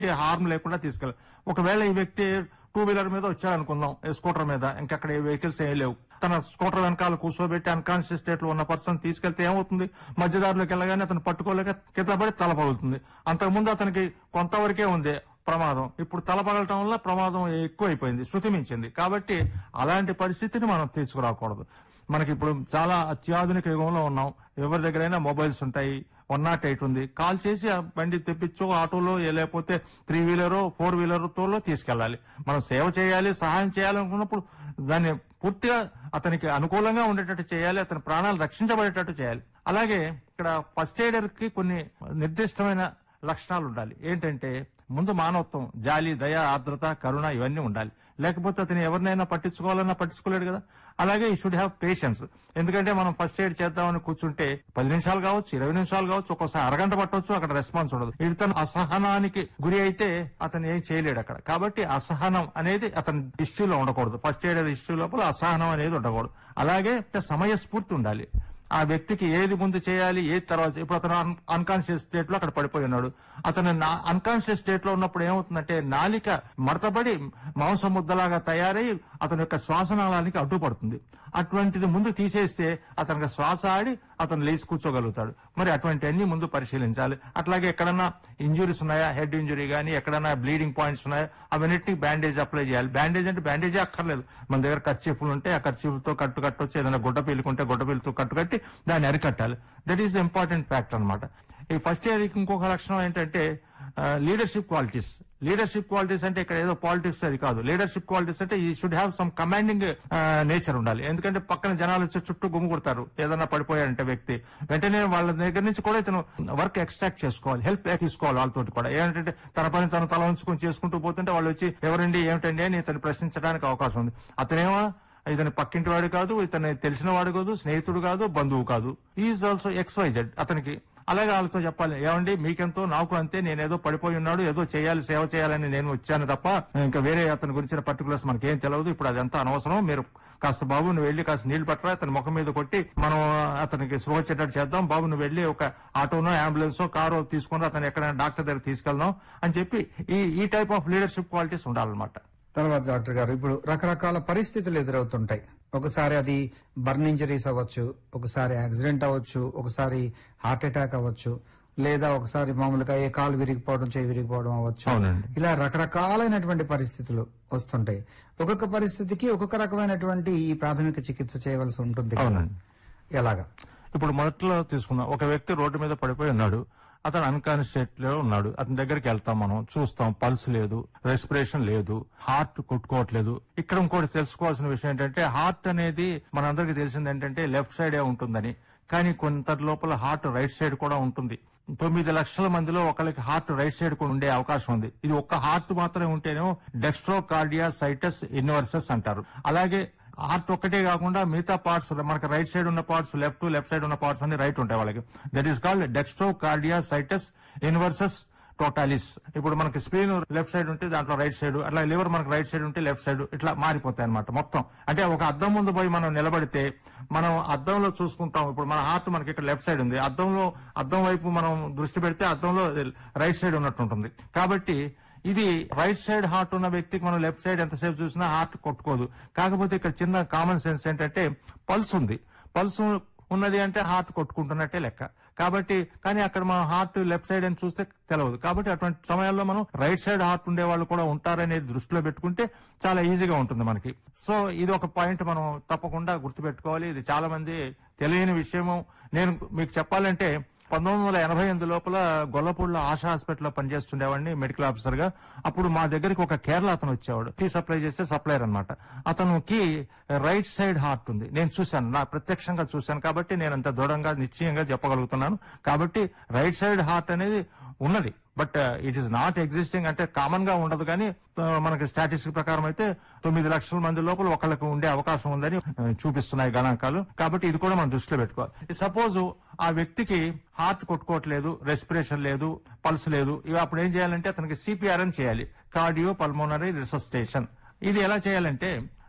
Harm లేకుండా తీసుకెళ్ళాలి ఒకవేళ ఈ వ్యక్తి టూ వీలర్ మీద వచ్చాడు అనుకుందాం ఏ స్కూటర్ మీద ఇంకక్కడ ఏ వెహికల్స్ ఏం లేవు తన స్కూటర్ వెనకాల కూర్చోబెట్టి అన్కాన్షియస్ స్టేట్ లో ఉన్న పర్సన్ తీసుకెళ్తే ఏమవుతుంది మధ్యదారిలోకి వెళ్ళగానే అతను పట్టుకోలేక కింద పడి తల పగులుతుంది అంతకుముందు అతనికి కొంతవరకే ఉంది ప్రమాదం ఇప్పుడు తల పగలటం వల్ల ప్రమాదం ఎక్కువైపోయింది శృతి మించింది కాబట్టి అలాంటి పరిస్థితిని మనం తీసుకురాకూడదు మనకి ఇప్పుడు చాలా అత్యాధునిక యుగంలో ఉన్నాం ఎవరి దగ్గరైనా మొబైల్స్ ఉంటాయి వన్ నాట్ ఎయిట్ ఉంది కాల్ చేసి ఆ బండి తెప్పించో ఆటోలో ఏ లేకపోతే త్రీ వీలర్ ఫోర్ వీలర్ తోలో తీసుకెళ్ళాలి మనం సేవ చేయాలి సహాయం చేయాలనుకున్నప్పుడు దాన్ని పూర్తిగా అతనికి అనుకూలంగా ఉండేటట్టు చేయాలి అతని ప్రాణాలు రక్షించబడేటట్టు చేయాలి అలాగే ఇక్కడ ఫస్ట్ ఎయిడర్ కి కొన్ని నిర్దిష్టమైన లక్షణాలు ఉండాలి ఏంటంటే ముందు మానవత్వం జాలి దయ ఆర్ద్రత కరుణ ఇవన్నీ ఉండాలి లేకపోతే అతను ఎవరినైనా పట్టించుకోవాలన్నా పట్టించుకోలేడు కదా అలాగే ఈ షుడ్ హ్యావ్ పేషెన్స్ ఎందుకంటే మనం ఫస్ట్ ఎయిడ్ చేద్దామని కూర్చుంటే పది నిమిషాలు కావచ్చు ఇరవై నిమిషాలు కావచ్చు ఒక్కోసారి అరగంట పట్టవచ్చు అక్కడ రెస్పాన్స్ ఉండదు ఇతను అసహనానికి గురి అయితే అతను ఏం చేయలేడు అక్కడ కాబట్టి అసహనం అనేది అతని హిస్టరీలో ఉండకూడదు ఫస్ట్ ఎయిడ్ హిస్టరీ లోపల అసహనం అనేది ఉండకూడదు అలాగే సమయస్ఫూర్తి ఉండాలి ఆ వ్యక్తికి ఏది ముందు చేయాలి ఏది తర్వాత ఇప్పుడు అతను అన్కాన్షియస్ స్టేట్ లో అక్కడ పడిపోయి ఉన్నాడు అతను అన్కాన్షియస్ స్టేట్ లో ఉన్నప్పుడు ఏమవుతుందంటే నాలిక మడతపడి మాంసం ముద్దలాగా తయారై అతని యొక్క శ్వాసనాళానికి అడ్డుపడుతుంది అటువంటిది ముందు తీసేస్తే అతనికి శ్వాస ఆడి అతను లేచి కూర్చోగలుగుతాడు మరి అటువంటి అన్ని ముందు పరిశీలించాలి అట్లాగే ఎక్కడన్నా ఇంజురీస్ ఉన్నాయా హెడ్ ఇంజురీ కానీ ఎక్కడన్నా బ్లీడింగ్ పాయింట్స్ ఉన్నాయా అవన్నిటిని బ్యాండేజ్ అప్లై చేయాలి బ్యాండేజ్ అంటే బ్యాండేజే అక్కర్లేదు మన దగ్గర ఖర్చీఫ్లు ఉంటే ఆ ఖర్చీఫ్తో కట్టు కట్టొచ్చు ఏదైనా గుడ్డ పీలుకుంటే గుడ్డ పీలుతో కట్టు కట్టి దాన్ని అరికట్టాలి that is the important factor అన్నమాట ఈ ఫస్ట్ ఇయర్ ఇంకొక లక్షణం ఏంటంటే లీడర్షిప్ క్వాలిటీస్ లీడర్షిప్ క్వాలిటీస్ అంటే ఇక్కడ ఏదో పాలిటిక్స్ అది కాదు లీడర్షిప్ క్వాలిటీస్ అంటే ఈ should have some commanding nature ఉండాలి ఎందుకంటే పక్కన జనాలు వచ్చి చుట్టూ గుమ్ము కొడతారు ఏదన్నా పడిపోయారంటే వ్యక్తి వెంటనే వాళ్ళ దగ్గర నుంచి కూడా ఇతను వర్క్ ఎక్స్ట్రాక్ట్ చేసుకోవాలి హెల్ప్ తీసుకోవాలి వాళ్ళతోటి కూడా ఏంటంటే తన పని తను తల ఉంచుకొని చేసుకుంటూ పోతుంటే వాళ్ళు వచ్చి ఎవరండి ఏమిటండి అని ఇతను ప్రశ్నించడానికి అవకాశం ఉంది అతనేమో ఇతని పక్కింటి వాడు కాదు ఇతని తెలిసిన వాడు కాదు స్నేహితుడు కాదు బంధువు కాదు ఈజ్ ఆల్సో ఎక్స్వైజెడ్ అతనికి అలాగే వాళ్ళతో చెప్పాలి ఏమండి మీకెంతో నాకు అంతే నేనేదో పడిపోయి ఉన్నాడు ఏదో చేయాలి సేవ చేయాలని నేను వచ్చాను తప్ప ఇంకా వేరే అతని గురించిన పర్టికులర్స్ మనకేం తెలియదు ఇప్పుడు అదంతా అనవసరం మీరు కాస్త బాబు నువ్వు వెళ్ళి కాస్త నీళ్లు పట్టరా అతని ముఖం మీద కొట్టి మనం అతనికి స్పృహ వచ్చేటట్టు చేద్దాం బాబు నువ్వు వెళ్ళి ఒక ఆటోనో అంబులెన్సో కారో తీసుకుని అతను ఎక్కడైనా డాక్టర్ దగ్గర తీసుకెళ్దాం అని చెప్పి ఈ ఈ టైప్ ఆఫ్ లీడర్షిప్ క్వాలిటీస్ ఉండాలన్నమాట తర్వాత డాక్టర్ గారు ఇప్పుడు రకరకాల పరిస్థితులు ఎదురవుతుంటాయి ఒకసారి అది బర్న్ ఇంజరీస్ అవ్వచ్చు ఒకసారి యాక్సిడెంట్ అవ్వచ్చు ఒకసారి హార్ట్ అటాక్ అవ్వచ్చు లేదా ఒకసారి మామూలుగా ఏ కాలు విరిగిపోవడం చేయి విరిగిపోవడం అవ్వచ్చు అవునండి. ఇలా రకరకాలైనటువంటి పరిస్థితులు వస్తుంటాయి ఒక్కొక్క పరిస్థితికి ఒక్కొక్క రకమైనటువంటి ఈ ప్రాథమిక చికిత్స చేయవలసి ఉంటుంది కదా. అవునండి. ఎలాగా ఇప్పుడు మొదట్లో తీసుకుందాం ఒక వ్యక్తి రోడ్డు మీద పడిపోయి ఉన్నాడు అతను అన్కాన్షియస్ స్టేట్ లో ఉన్నాడు అతని దగ్గరికి వెళ్తాం మనం చూస్తాం పల్స్ లేదు రెస్పిరేషన్ లేదు హార్ట్ కొట్టుకోవట్లేదు ఇక్కడ ఇంకోటి తెలుసుకోవాల్సిన విషయం ఏంటంటే హార్ట్ అనేది మనందరికీ తెలిసింది ఏంటంటే లెఫ్ట్ సైడే ఉంటుందని కానీ కొంత లోపల హార్ట్ రైట్ సైడ్ కూడా ఉంటుంది తొమ్మిది లక్షల మందిలో ఒకరికి హార్ట్ రైట్ సైడ్ కూడా ఉండే అవకాశం ఉంది ఇది ఒక్క హార్ట్ మాత్రమే ఉంటేనేమో డెక్స్ట్రో కార్డియా సైటస్ ఇన్వర్సస్ అంటారు అలాగే హార్ట్ ఒక్కటే కాకుండా మిగతా పార్ట్స్ మనకి రైట్ సైడ్ ఉన్న పార్ట్స్ లెఫ్ట్ లెఫ్ట్ సైడ్ ఉన్న పార్ట్స్ అన్ని రైట్ ఉంటాయి వాళ్ళకి that is called dextrocardia situs inversus totalis ఇప్పుడు మనకి స్క్రీన్ లెఫ్ట్ సైడ్ ఉంటే దాంట్లో రైట్ సైడ్ అట్లా లివర్ మనకి రైట్ సైడ్ ఉంటే లెఫ్ట్ సైడ్ ఇట్లా మారిపోతాయి అనమాట మొత్తం అంటే ఒక అద్దం ముందు పోయి మనం నిలబడితే మనం అద్దంలో చూసుకుంటాం ఇప్పుడు మన హార్ట్ మనకి ఇక్కడ లెఫ్ట్ సైడ్ ఉంది అద్దంలో అద్దం వైపు మనం దృష్టి పెడితే అద్దంలో రైట్ సైడ్ ఉన్నట్టు ఉంటుంది కాబట్టి ఇది రైట్ సైడ్ హార్ట్ ఉన్న వ్యక్తికి మనం లెఫ్ట్ సైడ్ ఎంతసేపు చూసినా హార్ట్ కొట్టుకోదు కాకపోతే ఇక్కడ చిన్న కామన్ సెన్స్ ఏంటంటే పల్స్ ఉంది పల్స్ ఉన్నది అంటే హార్ట్ కొట్టుకుంటున్నట్టే లెక్క కాబట్టి కానీ అక్కడ మనం హార్ట్ లెఫ్ట్ సైడ్ అని చూస్తే తెలియదు కాబట్టి అటువంటి సమయాల్లో మనం రైట్ సైడ్ హార్ట్ ఉండే వాళ్ళు కూడా ఉంటారనేది దృష్టిలో పెట్టుకుంటే చాలా ఈజీగా ఉంటుంది మనకి సో ఇది ఒక పాయింట్ మనం తప్పకుండా గుర్తుపెట్టుకోవాలి ఇది చాలా మంది తెలియని విషయము నేను మీకు చెప్పాలంటే పంతొమ్మిది వందల ఎనభై ఎనిమిది లోపల గొల్లపూడిలో ఆశా హాస్పిటల్లో పనిచేస్తుండేవాడిని మెడికల్ ఆఫీసర్ గా అప్పుడు మా దగ్గరికి ఒక కేరళ అతను వచ్చేవాడు టీ సప్లై చేసే సప్లైర్ అనమాట అతనికి రైట్ సైడ్ హార్ట్ ఉంది నేను చూశాను నా ప్రత్యక్షంగా చూశాను కాబట్టి నేను అంత దృఢంగా నిశ్చయంగా చెప్పగలుగుతున్నాను కాబట్టి రైట్ సైడ్ హార్ట్ అనేది ఉన్నది but it is not existing అంటే కామన్ గా ఉండదు కానీ ఆ, మనకి స్టాటిస్టిక్ ప్రకారం అయితే తొమ్మిది లక్షల మంది లోపల ఒకళ్ళకి ఉండే అవకాశం ఉందని ఆ, చూపిస్తున్నాయి గణాంకాలు కాబట్టి ఇది కూడా మనం దృష్టిలో పెట్టుకోవాలి సపోజ్ ఆ వ్యక్తికి హార్ట్ కొట్టుకోవట్లేదు రెస్పిరేషన్ లేదు పల్స్ లేదు ఇవి అప్పుడు ఏం చేయాలంటే అతనికి సిపిఆర్ అని చేయాలి కార్డియో పల్మోనరీ రిసస్టేషన్ ఇది ఎలా చేయాలంటే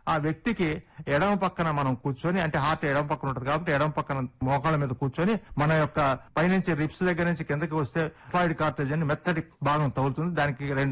ఆ వ్యక్తికి ఎడమ పక్కన మనం కూర్చొని అంటే హార్ట్ ఎడమ పక్కన ఉంటుంది కాబట్టి ఎడమ పక్కన మోకాళ్ళ మీద కూర్చొని మన యొక్క పైనుంచి రిప్స్ దగ్గర నుంచి కిందకి వస్తే ఫ్లాయిడ్ కార్టేజ్ అని మెత్తటి భాగం తగులుతుంది దానికి రెండు